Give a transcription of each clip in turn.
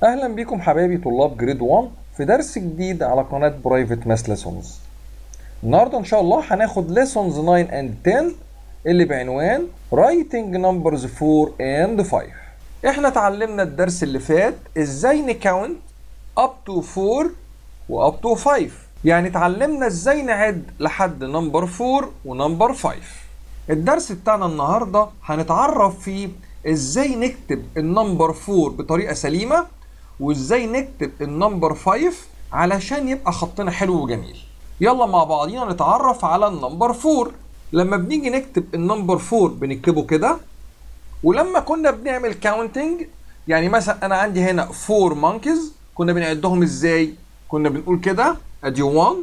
اهلا بيكم حبايبي طلاب جريد 1 في درس جديد على قناة برايفت ماس ليسونز النهارده ان شاء الله هناخد ليسونز 9 and 10 اللي بعنوان writing numbers 4 and 5 احنا اتعلمنا الدرس اللي فات ازاي نكاونت up to 4 و up to 5 يعني اتعلمنا ازاي نعد لحد نمبر 4 ونمبر 5 الدرس بتاعنا النهارده هنتعرف فيه ازاي نكتب النمبر 4 بطريقه سليمه وازاي نكتب النمبر 5 علشان يبقى خطنا حلو وجميل يلا مع بعضينا نتعرف على النمبر 4 لما بنيجي نكتب النمبر 4 بنكتبه كده ولما كنا بنعمل كاونتنج يعني مثلا انا عندي هنا 4 مونكيز كنا بنعدهم ازاي كنا بنقول كده ادي 1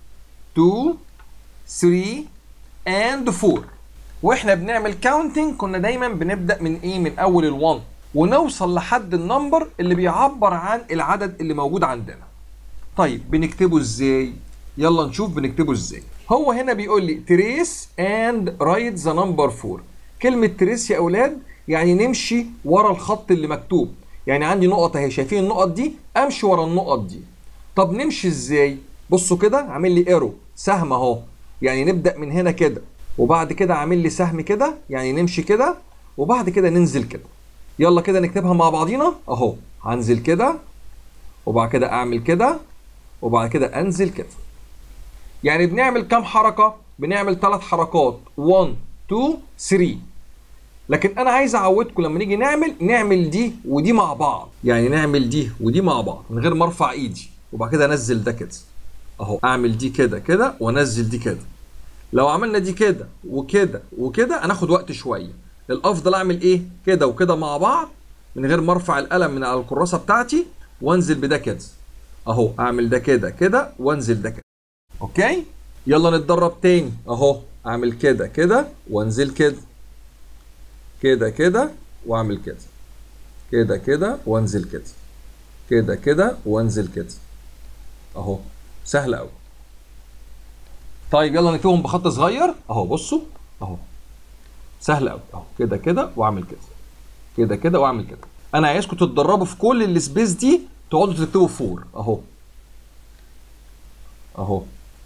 2 3 and 4 واحنا بنعمل كاونتنج كنا دايما بنبدا من ايه من اول ال1 ونوصل لحد النمبر اللي بيعبر عن العدد اللي موجود عندنا طيب بنكتبه ازاي يلا نشوف بنكتبه ازاي هو هنا بيقول لي تريس اند رايت ذا نمبر 4 كلمه تريس يا اولاد يعني نمشي ورا الخط اللي مكتوب يعني عندي نقط اهي شايفين النقط دي امشي ورا النقط دي طب نمشي ازاي بصوا كده عامل لي ايرو سهم اهو يعني نبدا من هنا كده وبعد كده عامل لي سهم كده يعني نمشي كده وبعد كده ننزل كده يلا كده نكتبها مع بعضينا اهو هنزل كده وبعد كده اعمل كده وبعد كده انزل كده يعني بنعمل كام حركه بنعمل ثلاث حركات 1 2 3 لكن انا عايز اعودكم لما نيجي نعمل نعمل دي ودي مع بعض يعني نعمل دي ودي مع بعض من غير ما ارفع ايدي وبعد كده انزل ده كده اهو اعمل دي كده كده وانزل دي كده لو عملنا دي كده وكده وكده هناخد وقت شويه الافضل اعمل ايه كده وكده مع بعض من غير ما ارفع القلم من على الكراسه بتاعتي وانزل بده كده اهو اعمل ده كده كده وانزل ده كده اوكي يلا نتدرب تاني اهو اعمل كده كده وانزل كده كده كده واعمل كده كده كده وانزل كده كده كده وانزل كده اهو سهل قوي طيب يلا نكتبهم بخط صغير اهو بصوا اهو سهل قوي اهو كده كده واعمل كده كده كده واعمل كده انا عايزكم تتدربوا في كل السبيس دي تقعدوا تكتبوا فور اهو اهو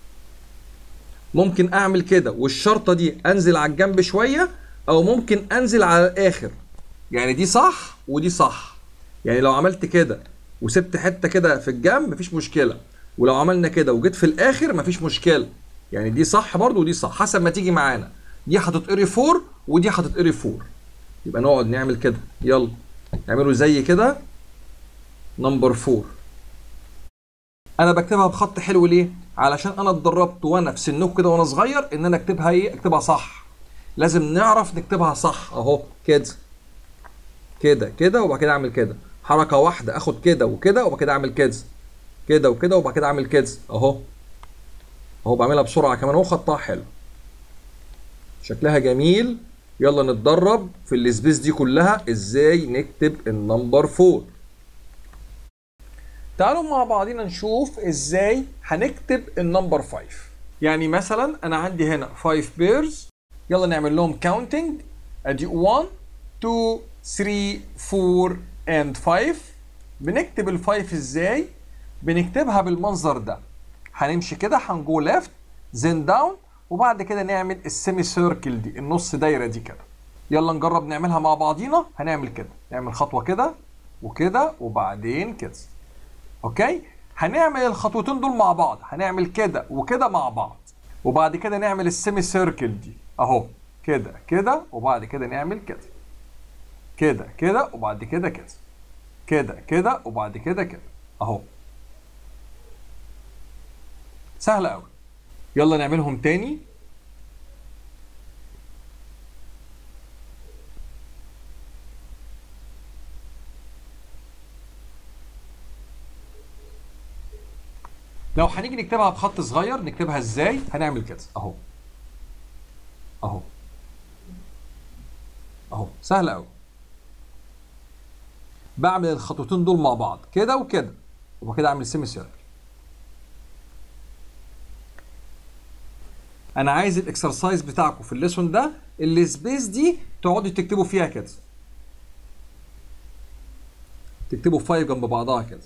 ممكن اعمل كده والشرطه دي انزل على الجنب شويه او ممكن انزل على الاخر يعني دي صح ودي صح يعني لو عملت كده وسبت حته كده في الجنب مفيش مشكله ولو عملنا كده وجيت في الاخر مفيش مشكله يعني دي صح برضو ودي صح حسب ما تيجي معانا دي هتتقري 4 ودي هتتقري 4 يبقى نقعد نعمل كده يلا نعمله زي كده نمبر 4 انا بكتبها بخط حلو ليه علشان انا اتدربت وانا في سنكم كده وانا صغير ان انا اكتبها ايه اكتبها صح لازم نعرف نكتبها صح اهو كده كده كده وبعد كده اعمل كده حركه واحده اخد كده وكده وبعد كده اعمل كده كده وكده وبعد كده اعمل كده اهو اهو بعملها بسرعه كمان اهو خطها حلو شكلها جميل يلا نتدرب في السبيس دي كلها ازاي نكتب النمبر 4 تعالوا مع بعضينا نشوف ازاي هنكتب النمبر 5 يعني مثلا انا عندي هنا 5 بيرز يلا نعمل لهم كاونتنج ادي 1 2 3 4 and 5 بنكتب ال 5 ازاي بنكتبها بالمنظر ده هنمشي كده هنجو ليفت زين داون وبعد كده نعمل السيمي سيركل دي النص دايره دي كده يلا نجرب نعملها مع بعضينا هنعمل كده نعمل خطوه كده وكده وبعدين كده اوكي هنعمل الخطوتين دول مع بعض هنعمل كده وكده مع بعض وبعد كده نعمل السيمي سيركل دي اهو كده كده وبعد كده نعمل كده كده كده وبعد كده كده كده كده وبعد كده كده اهو سهله قوي يلا نعملهم تاني لو هنيجي نكتبها بخط صغير نكتبها ازاي هنعمل كده اهو اهو اهو سهل قوي بعمل الخطوتين دول مع بعض كده وكده وبعد كده اعمل سيمي سيركل انا عايز الاكسرسايز بتاعكم في الليسون ده السبيس دي تقعدوا تكتبوا فيها كده تكتبوا 5 جنب بعضها كده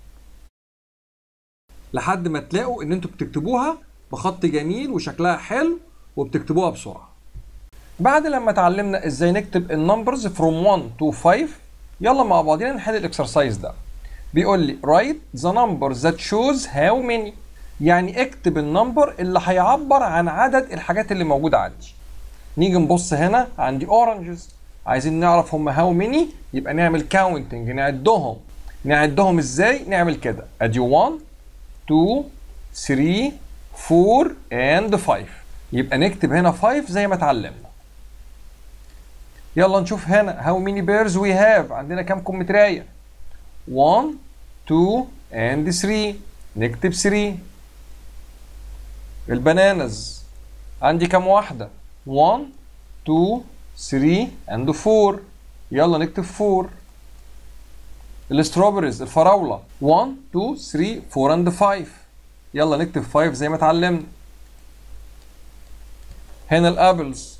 لحد ما تلاقوا ان انتوا بتكتبوها بخط جميل وشكلها حلو وبتكتبوها بسرعه بعد لما اتعلمنا ازاي نكتب النمبرز from 1 to 5 يلا مع بعضنا نحل الاكسرسايز ده بيقول لي write the number that shows how many يعني اكتب النمبر اللي هيعبر عن عدد الحاجات اللي موجوده عندي نيجي نبص هنا عندي اورنجز عايزين نعرف هم هاو ميني يبقى نعمل كاونتنج نعدهم نعدهم ازاي نعمل كده ادي 1 2 3 4 and 5 يبقى نكتب هنا 5 زي ما اتعلمنا يلا نشوف هنا هاو ميني بيرز وي هاف عندنا كام كمترايه 1 2 and 3 نكتب 3 البنانز عندي كام واحده 1 2 3 and 4 يلا نكتب 4 الاستروبريز الفراولة 1 2 3 4 and 5 يلا نكتب 5 زي ما اتعلمنا هنا الابلز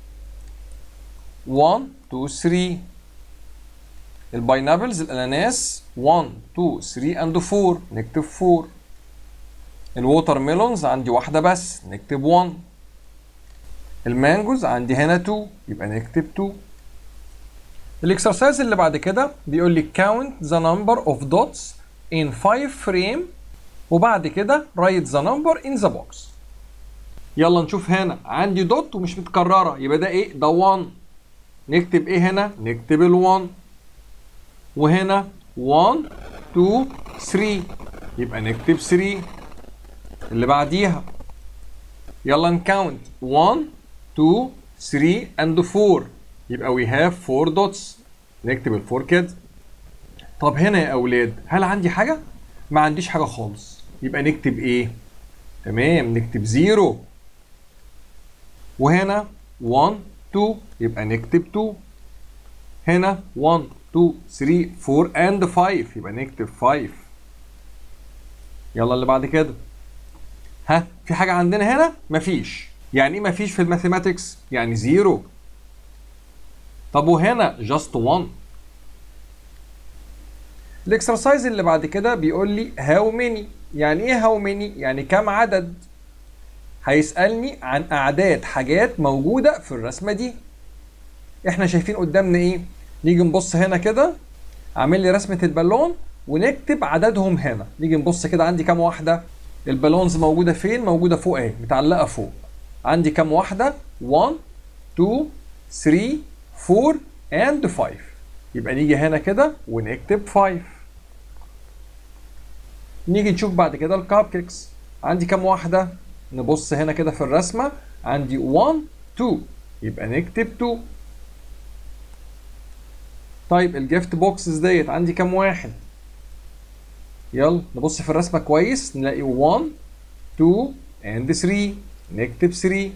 1 2 3 الباينابلز الاناناس 1 2 3 and 4 نكتب 4 الووتر ميلونز عندي واحدة بس نكتب 1 المانجوز عندي هنا 2 يبقى نكتب 2 الاكسرسايز اللي بعد كده بيقول لي count the number of dots in 5 frame وبعد كده write the number in the box يلا نشوف هنا عندي دوت ومش متكرره يبقى ده ايه ده 1 نكتب ايه هنا نكتب ال1 وهنا 1 2 3 يبقى نكتب 3 اللي بعديها يلا نكاونت 1 2 3 and 4 يبقى we have 4 dots نكتب ال 4 كده طب هنا يا اولاد هل عندي حاجه ما عنديش حاجه خالص يبقى نكتب ايه تمام نكتب 0 وهنا 1 2 يبقى نكتب 2 هنا 1 2 3 4 and 5 يبقى نكتب 5 يلا اللي بعد كده ها في حاجه عندنا هنا مفيش يعني ايه مفيش في الماثيماتكس يعني زيرو طب وهنا جاست 1 الاكسرسايز اللي بعد كده بيقول لي هاو ماني يعني ايه هاو ماني يعني كم عدد هيسالني عن اعداد حاجات موجوده في الرسمه دي احنا شايفين قدامنا ايه نيجي نبص هنا كده عامل لي رسمه البالون ونكتب عددهم هنا نيجي نبص كده عندي كام واحده البالونز موجوده فين موجوده فوق اهي متعلقه فوق عندي كام واحده 1 2 3 4 and 5 يبقى نيجي هنا كده ونكتب 5 نيجي نشوف بعد كده الكاب كيكس عندي كام واحده نبص هنا كده في الرسمه عندي 1 2 يبقى نكتب 2 طيب الجيفت بوكسز ديت عندي كام واحد يلا نبص في الرسمه كويس نلاقي 1 2 and 3 نكتب 3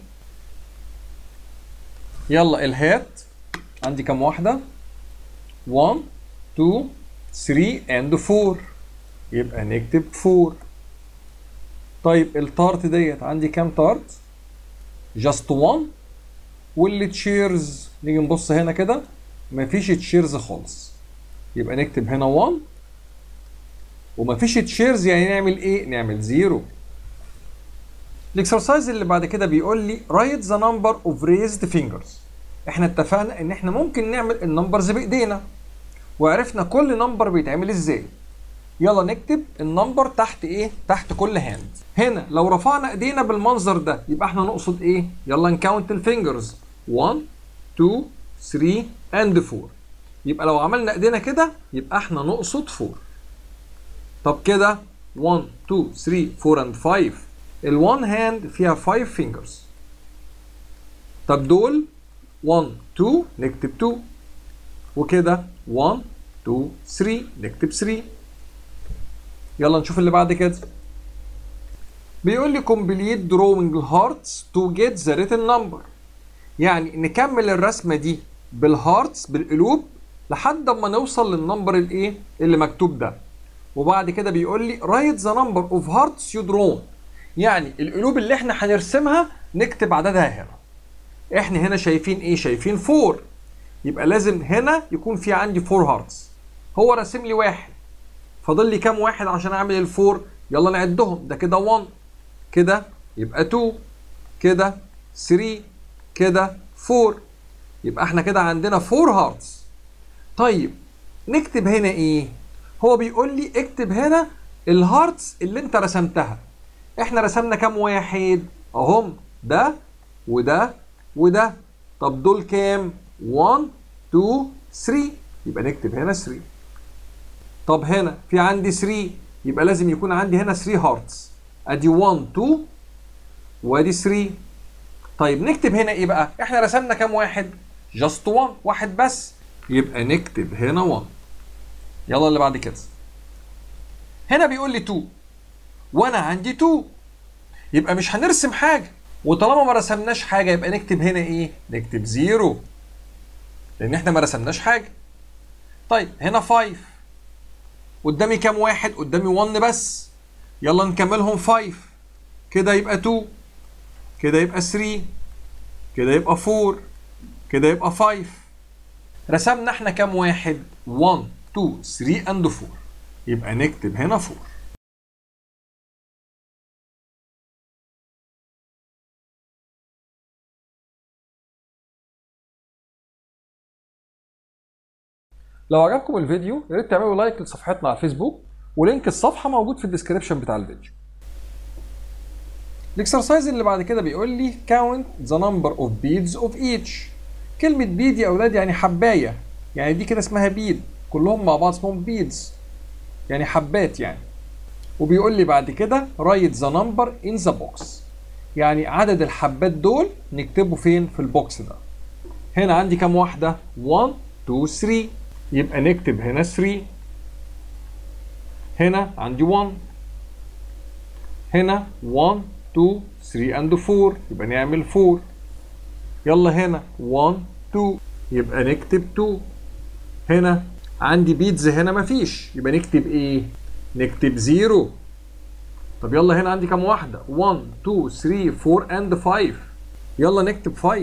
يلا الهات عندي كام واحده 1 2 3 and 4 يبقى نكتب 4 طيب التارت ديت عندي كام تارت جاست 1 واللي تشيرز نيجي نبص هنا كده مفيش تشيرز خالص يبقى نكتب هنا 1 ومفيش تشيرز يعني نعمل ايه نعمل زيرو الاكسرسايز اللي بعد كده بيقول لي write the number of raised fingers احنا اتفقنا ان احنا ممكن نعمل النمبرز بايدينا وعرفنا كل نمبر بيتعمل ازاي يلا نكتب النمبر تحت ايه تحت كل هاند هنا لو رفعنا ايدينا بالمنظر ده يبقى احنا نقصد ايه يلا نكاونت الفينجرز 1 2 3 and 4 يبقى لو عملنا ايدينا كده يبقى احنا نقصد 4 طب كده 1 2 3 4 and 5 ال1 هاند فيها 5 فينجرز طب دول 1 2 نكتب 2 وكده 1 2 3 نكتب 3 يلا نشوف اللي بعد كده بيقول لي complete drawing hearts to get the written number يعني نكمل الرسمه دي بالهارتس بالقلوب لحد اما نوصل للنمبر الايه اللي مكتوب ده وبعد كده بيقول لي write the number of hearts you drawn يعني القلوب اللي احنا هنرسمها نكتب عددها هنا احنا هنا شايفين ايه شايفين 4 يبقى لازم هنا يكون في عندي 4 هارتس هو راسم لي واحد فاضل لي كام واحد عشان اعمل الفور يلا نعدهم ده كده 1 كده يبقى 2 كده 3 كده 4 يبقى احنا كده عندنا 4 هارتس طيب نكتب هنا ايه هو بيقول لي اكتب هنا الهارتس اللي انت رسمتها احنا رسمنا كام واحد اهم ده وده وده طب دول كام 1 2 3 يبقى نكتب هنا 3 طب هنا في عندي 3 يبقى لازم يكون عندي هنا 3 هارتس ادي 1 2 وادي 3 طيب نكتب هنا ايه بقى احنا رسمنا كام واحد جاست 1 واحد بس يبقى نكتب هنا 1 يلا اللي بعد كده هنا بيقول لي 2 وانا عندي 2 يبقى مش هنرسم حاجه وطالما ما رسمناش حاجه يبقى نكتب هنا ايه نكتب 0 لان احنا ما رسمناش حاجه طيب هنا 5 قدامي كام واحد قدامي 1 بس يلا نكملهم 5 كده يبقى 2 كده يبقى 3 كده يبقى 4 كده يبقى 5 رسمنا احنا كام واحد 1 2 3 and 4 يبقى نكتب هنا 4 لو عجبكم الفيديو يا ريت تعملوا لايك لصفحتنا على الفيسبوك ولينك الصفحه موجود في الديسكربشن بتاع الفيديو الاكسرسايز اللي بعد كده بيقول لي count the number of beads of each كلمة بيد يا أولاد يعني حباية يعني دي كده اسمها بيد كلهم مع بعض اسمهم بيدز يعني حبات يعني وبيقول لي بعد كده write the number in the box يعني عدد الحبات دول نكتبه فين في البوكس ده هنا عندي كام واحدة 1 2 3 يبقى نكتب هنا 3 هنا عندي 1 هنا 1 2 3 and 4 يبقى نعمل 4 يلا هنا 1 2 يبقى نكتب 2 هنا عندي بيتز هنا مفيش يبقى نكتب ايه نكتب 0 طب يلا هنا عندي كام واحدة 1 2 3 4 and 5 يلا نكتب 5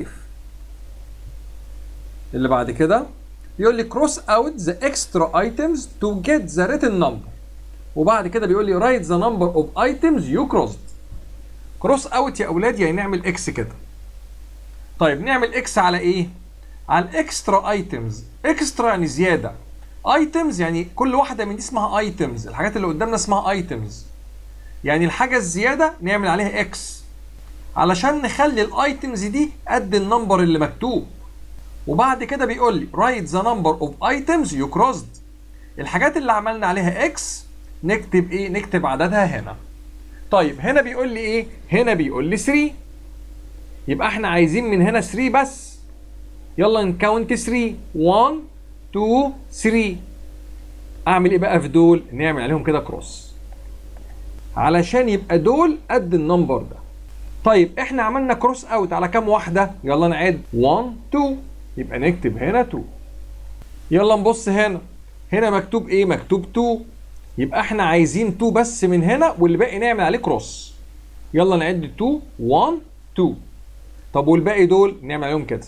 اللي بعد كده بيقول لي cross out the extra items to get the written number وبعد كده بيقول لي write the number of items you crossed cross out يا اولاد يعني نعمل اكس كده طيب نعمل اكس على ايه على الاكسترا ايتمز اكسترا يعني زياده ايتمز يعني كل واحده من دي اسمها ايتمز الحاجات اللي قدامنا اسمها ايتمز يعني الحاجه الزياده نعمل عليها اكس علشان نخلي الايتمز دي قد النمبر اللي مكتوب وبعد كده بيقول لي write the number of items you crossed الحاجات اللي عملنا عليها اكس نكتب ايه نكتب عددها هنا طيب هنا بيقول لي ايه هنا بيقول لي 3 يبقى احنا عايزين من هنا 3 بس يلا نكاونت 3 1 2 3 اعمل ايه بقى في دول نعمل عليهم كده كروس علشان يبقى دول قد النمبر ده طيب احنا عملنا كروس اوت على كام واحده يلا نعد 1 2 يبقى نكتب هنا 2 يلا نبص هنا هنا مكتوب ايه مكتوب 2 يبقى احنا عايزين 2 بس من هنا واللي باقي نعمل عليه كروس يلا نعد 2 1 2 طب والباقي دول نعمل عليهم كده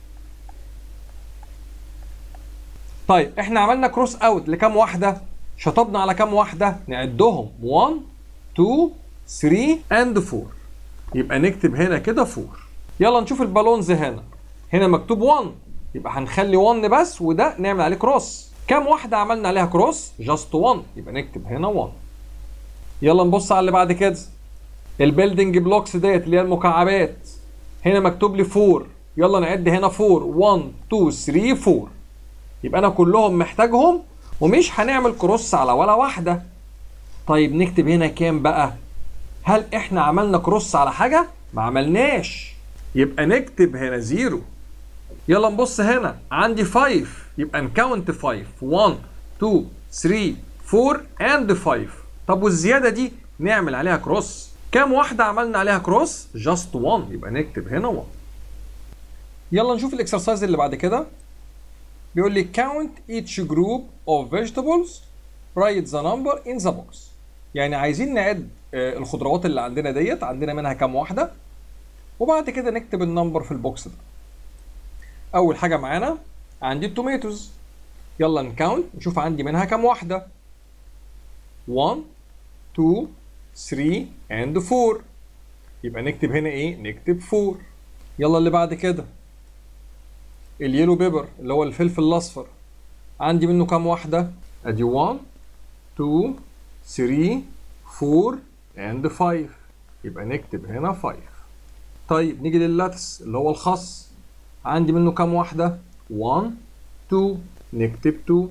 طيب احنا عملنا كروس اوت لكام واحده شطبنا على كام واحده نعدهم 1 2 3 اند 4 يبقى نكتب هنا كده 4 يلا نشوف البالونز هنا هنا مكتوب 1 يبقى هنخلي 1 بس وده نعمل عليه كروس كام واحده عملنا عليها كروس جاست 1 يبقى نكتب هنا 1 يلا نبص على اللي بعد كده البيلدنج بلوكس ديت اللي هي المكعبات هنا مكتوب لي 4 يلا نعد هنا 4 1 2 3 4 يبقى انا كلهم محتاجهم ومش هنعمل كروس على ولا واحده طيب نكتب هنا كام بقى هل احنا عملنا كروس على حاجه ما عملناش يبقى نكتب هنا زيرو يلا نبص هنا عندي 5 يبقى نكاونت 5 1 2 3 4 اند 5 طب والزياده دي نعمل عليها كروس كام واحده عملنا عليها كروس جاست 1 يبقى نكتب هنا 1 يلا نشوف الاكسرسايز اللي بعد كده بيقول لي count each group of vegetables write the number in the box يعني عايزين نعد آه، الخضروات اللي عندنا ديت عندنا منها كام واحده وبعد كده نكتب النمبر في البوكس ده اول حاجه معانا عندي التوميتوز يلا نكاونت نشوف عندي منها كام واحدة 1 2 3 and 4 يبقى نكتب هنا ايه نكتب 4 يلا اللي بعد كده اليلو بيبر اللي هو الفلفل الاصفر عندي منه كام واحدة ادي 1 2 3 4 and 5 يبقى نكتب هنا 5 طيب نيجي لللاتس اللي هو الخس عندي منه كام واحدة 1 2 نكتب 2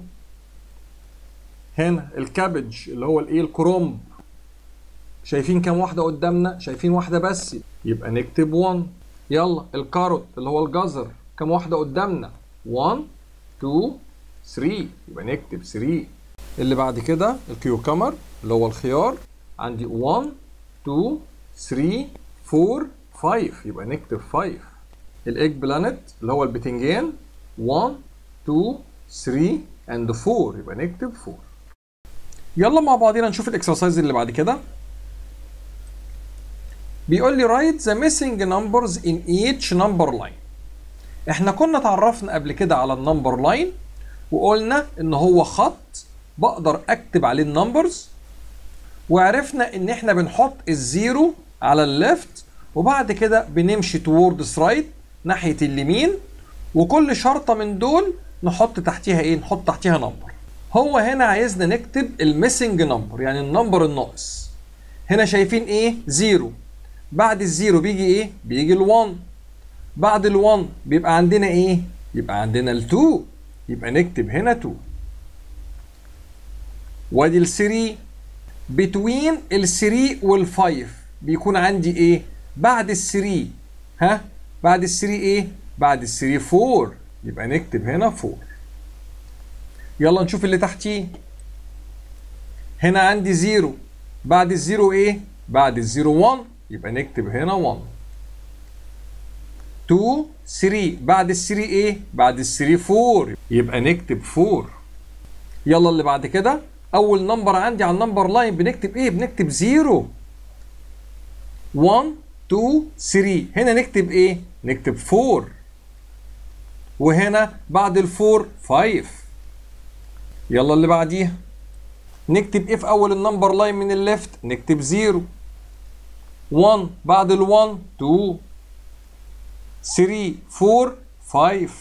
هنا الكابج اللي هو الايه الكرومب شايفين كام واحدة قدامنا شايفين واحدة بس يبقى نكتب 1 يلا الكاروت اللي هو الجزر كام واحدة قدامنا 1 2 3 يبقى نكتب 3 اللي بعد كده الكيوكمر اللي هو الخيار عندي 1 2 3 4 5 يبقى نكتب 5 الايج بلانت اللي هو البتنجان 1 2 3 and 4 يبقى نكتب 4 يلا مع بعضينا نشوف الاكسرسايز اللي بعد كده بيقول لي write the missing numbers in each number line احنا كنا اتعرفنا قبل كده على النمبر لاين وقلنا ان هو خط بقدر اكتب عليه النمبرز وعرفنا ان احنا بنحط الزيرو على الليفت وبعد كده بنمشي تووردز رايت ناحيه اليمين وكل شرطه من دول نحط تحتيها ايه نحط تحتيها نمبر هو هنا عايزنا نكتب الميسنج نمبر يعني النمبر الناقص هنا شايفين ايه زيرو بعد الزيرو بيجي ايه بيجي ال1 بعد ال1 بيبقى عندنا ايه يبقى عندنا ال2 يبقى نكتب هنا 2 وادي ال3 بتوين ال3 وال5 بيكون عندي ايه بعد ال3 ها بعد ال3 ايه بعد ال3 4 يبقى نكتب هنا 4 يلا نشوف اللي تحتيه هنا عندي 0 بعد الزيرو ايه بعد الزيرو 1 يبقى نكتب هنا 1 2 3 بعد ال 3 ايه بعد ال 3 4 يبقى نكتب 4 يلا اللي بعد كده اول نمبر عندي على النمبر لاين بنكتب ايه بنكتب 0 1 2 3 هنا نكتب ايه نكتب 4 وهنا بعد ال 4 5 يلا اللي بعديها نكتب ايه في اول النمبر لاين من الليفت نكتب 0 1 بعد ال 1 2 3 4 5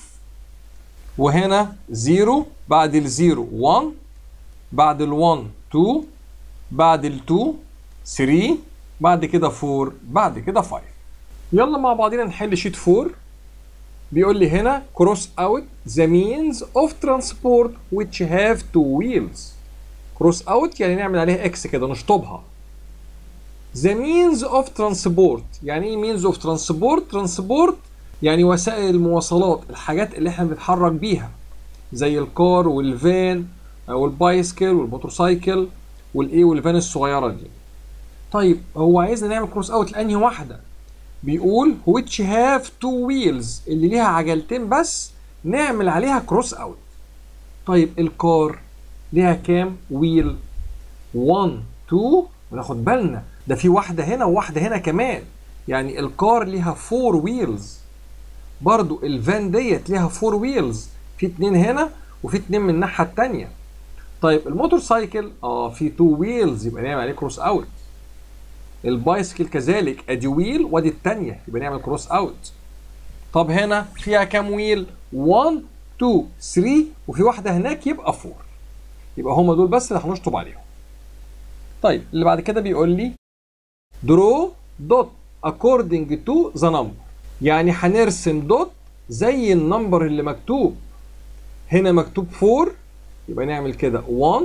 وهنا 0 بعد ال 0 1 بعد ال 1 2 بعد ال 2 3 بعد كده 4 بعد كده 5 يلا مع بعضنا نحل شيت 4 بيقول لي هنا cross out the means of transport which have two wheels cross out يعني نعمل عليها اكس كده نشطبها the means of transport يعني ايه means of transport transport يعني وسائل المواصلات الحاجات اللي احنا بنتحرك بيها زي الكار والفان والبايسكل والموتوسيكل والايه والفان الصغيره دي طيب هو عايزنا نعمل كروس اوت لانهي واحده بيقول which have two wheels اللي ليها عجلتين بس نعمل عليها كروس اوت طيب الكار ليها كام ويل 1 2 وناخد بالنا ده في واحده هنا وواحده هنا كمان يعني الكار ليها 4 ويلز برضو الفان ديت ليها 4 ويلز في اتنين هنا وفي اتنين من الناحيه التانيه طيب الموتور سايكل اه في 2 ويلز يبقى نعمل عليه كروس اوت البايسكل كذلك ادي ويل وادي الثانيه يبقى نعمل كروس اوت طب هنا فيها كام ويل 1 2 3 وفي واحده هناك يبقى 4 يبقى هم دول بس اللي هنشطب عليهم طيب اللي بعد كده بيقول لي draw dot according to the number يعني هنرسم دوت زي النمبر اللي مكتوب هنا مكتوب 4 يبقى نعمل كده 1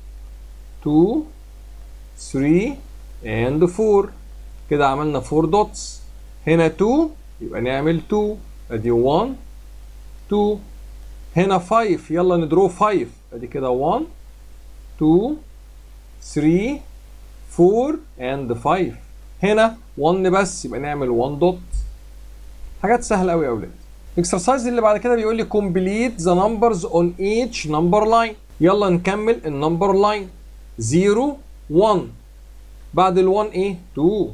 2 3 and 4 كده عملنا 4 دوتس هنا 2 يبقى نعمل 2 ادي 1 2 هنا 5 يلا ندرو 5 ادي كده 1 2 3 4 and 5 هنا 1 بس يبقى نعمل 1 دوت حاجات سهله قوي يا اولاد الاكسرسايز اللي بعد كده بيقول لي complete the numbers on each number line يلا نكمل النمبر لاين 0 1 بعد ال 1 ايه 2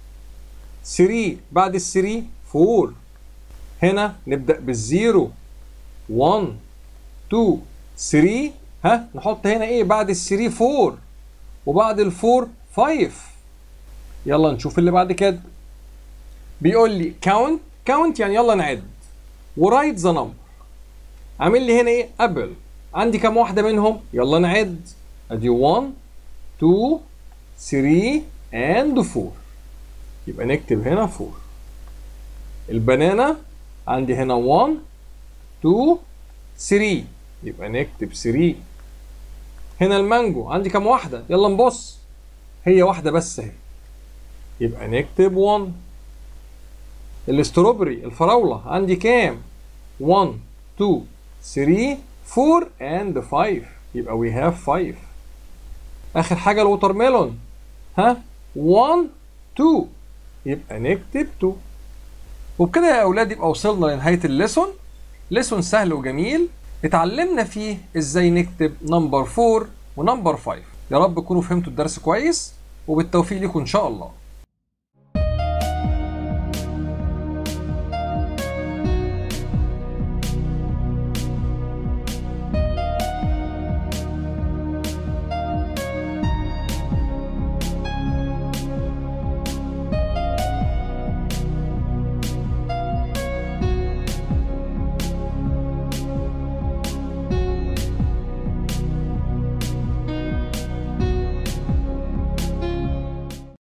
3 بعد ال 3 4 هنا نبدا بالزيرو 1 2 3 ها نحط هنا ايه بعد ال 3 4 وبعد ال 4 5 يلا نشوف اللي بعد كده بيقول لي count count يعني يلا نعد ورايت ذا نمبر عامل لي هنا ايه ابل عندي كام واحده منهم يلا نعد ادي 1 2 3 and 4 يبقى نكتب هنا 4 البنانا عندي هنا 1 2 3 يبقى نكتب 3 هنا المانجو عندي كام واحدة يلا نبص هي واحدة بس اهي يبقى نكتب 1 الاستروبري الفراولة عندي كام 1 2 3 4 and 5 يبقى we have 5 اخر حاجة الوتر ميلون ها 1 2 يبقى نكتب 2 وبكده يا اولاد يبقى وصلنا لنهايه الليسون ليسون سهل وجميل اتعلمنا فيه ازاي نكتب نمبر 4 ونمبر 5 يا رب تكونوا فهمتوا الدرس كويس وبالتوفيق لكم ان شاء الله